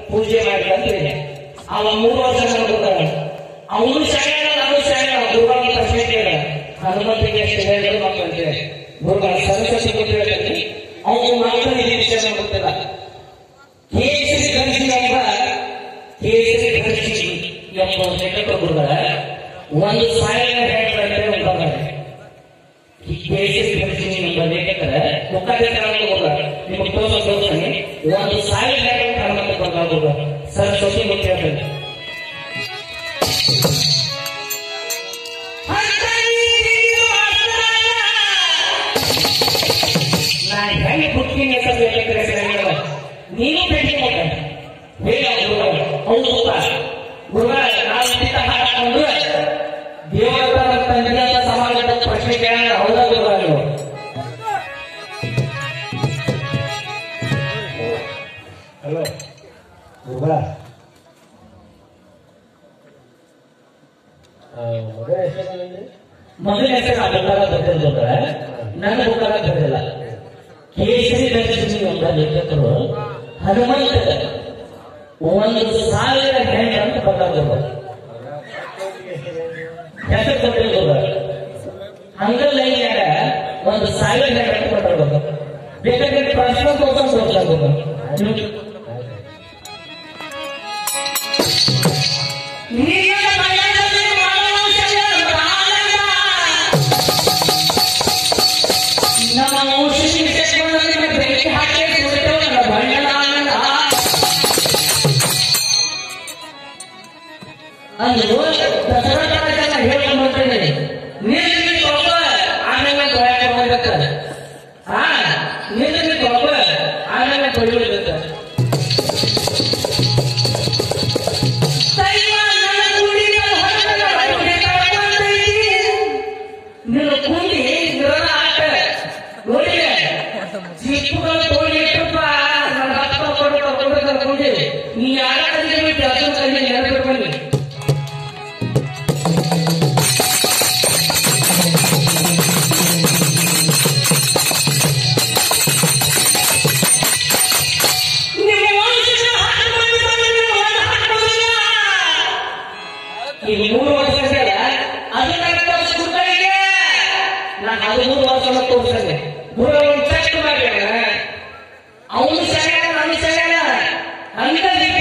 ಪೂಜೆ ಮಾಡಿ ಅಂತ ಇದೆ ಅವ ಮೂರು ವರ್ಷ ನೋಡ್ಕೊಂಡಾಗ ಅವನು ಶಾಲೆ ನಾನು ಶಾಲೆ ಗುರುಗಳ ಪ್ರಶ್ನೆ ಕೇಳ ಹನುಮಂತಿಗೆ ಎಷ್ಟು ಹೇಳಿದ್ರು ಮಕ್ಕಳು ಅಂತ ಹೇಳಿ ಗುರುಗಳ ಸರಸ್ವತಿ ಕೊಟ್ಟು ಹೇಳ್ತೀನಿ ಅವನು ಮಾತ್ರ ಈ ವಿಷಯ ಗೊತ್ತಿಲ್ಲ ಕೇಸರಿ ಗಂಜಿ ಎಂಬ ಕೇಸರಿ ಗಂಜಿ ಎಂಬ ಲೆಕ್ಕಕ ಗುರುಗಳ ಒಂದು ಸಾವಿರ ಹೇಳ್ತಾರೆ ಉಂಟಾಗ ಈ ಕೇಸರಿ ಗಂಜಿ ಎಂಬ ಲೇಖಕರ ಮುಖಾಂತರ ಗುರುಗಳ ನಿಮಗೆ ತೋರಿಸೋ ತೋರಿಸ್ತಾನೆ ಒಂದು ಸಾವಿರ ಹೇಳ್ತಾರೆ ಹನುಮಂತ ಗುರುಗಳ ಗುರುಗಳ ಸರಸ್ವತಿ ಗೊತ್ತು ಹೇಳ್ತಾರೆ ನಾನು ಹೆಂಗೆ ಹುಟ್ಟಿನ ಹೆಸರು ಬೇಕಾದ್ರೆ ಹೆಸರು ನೀನು ಭೇಟಿ ಮಾಡ ಬೇಗ ಗುರುಗಳ ಹೌದು ಗೊತ್ತಾ ಗುರುಗಳ ನಾವು ಇಂಥ ಹಾಕೊಂಡು ದೇವರ ತಂದೆ ಸಮಾಜದ ಪ್ರಶ್ನೆ ಕೇಳ ಹೌದಾ ಗುರುಗಳ ನೀವು ಹಲೋ ಗುರುಗಳ ಮಗ ಹೆಸರು ಮೊದಲ ಹೆಸರು ಆ ಬುಕ್ಕಾರ ಬರೆದಿರ್ತಾರೆ ನನ್ನ ಬುಕ್ಕಾರ ಬರೆದಿಲ್ಲ ಕೇಸರಿ ದರ್ಶಿನಿ ಎಂಬ ಲೇಖಕರು ಹನುಮಂತ ಒಂದು ಸಾವಿರ ಹೆಣ್ಣು ಅಂತ ಬರೆದಿರ್ಬೋದು ಹೆಸರು ಕೊಟ್ಟಿರ್ಬೋದು ಹಂಗಲ್ಲೈನ್ಯಾಗ ಒಂದು ಸಾವಿರ ಹೆಣ್ಣು ಅಂತ ಬರೆದಿರ್ಬೋದು ಬೇಕಾದ್ರೆ ಪ್ರಶ್ನೆ ತೋರ್ಸ ತೋರ್ಸಾಗ್ಬೋದು ನೀರಿನ ಮಳೆಯಲ್ಲಿ ಮಾನವಂಶದ ಪ್ರಾಣದ ನಮ್ಮ ಔಷಧಿ ವಿಷಯಗಳನ್ನು ಬೆಂಕಿ ಹಾಕಿ ಸುಡುತ್ತೇವೆ ನನ್ನ ಬಣ್ಣದ ಆನಂದ ಅಂದ್ರು ದಸರಾ ಹೇಳ್ಕೊಂಡು ಬರ್ತಿದ್ದೀನಿ ನೀರಿನ ಕೊಬ್ಬ ಆಮೇಲೆ ತೊಳೆಯಕ್ಕೆ ಬರ್ಬೇಕು ಹಾ ನೀರಿನ ಕೊಬ್ಬ ಆಮೇಲೆ ತೊಳಿಬೇಕು ನೀನು ಕೂಡಿ ಇರೋಣ ಆಟ ನೋಡಿ ಚಿಕ್ಕಗಳು ಕೋಳಿ ಇಟ್ಟಪ್ಪ ನನ್ನ ಅಪ್ಪ ಕೊಡು ಕೊಡು ಕರ್ಕೊಂಡಿ ನೀ ಯಾರ ಕಡೆಗೆ ಬಿಟ್ಟು ಅದನ್ನ ಕೈಲಿ ನೆನಪು ಬನ್ನಿ ನಿಮ್ಮ ವಂಶದ ಹತ್ತು ಮಂದಿ ಬಂದಿದ್ರು, ಒಂದು ಹಾಕೋದಿಲ್ಲ. ಈ ಮೂರು ವರ್ಷ ಇದೆಯಲ್ಲ, ಅದನ್ನ ತೋರಿಸ್ಬಿಡ್ತಾರೆ ನಾನು ಹದಿಮೂರು ವರ್ಷ ತೋರಿಸ್ತೇನೆ ಗುರು ಒಂದು ಚೆಕ್ ಮಾಡ್ಯಾನ ಅವನು ಸರಿಯಾದ ನಾನು ಸರಿಯಾದ ಅಂತ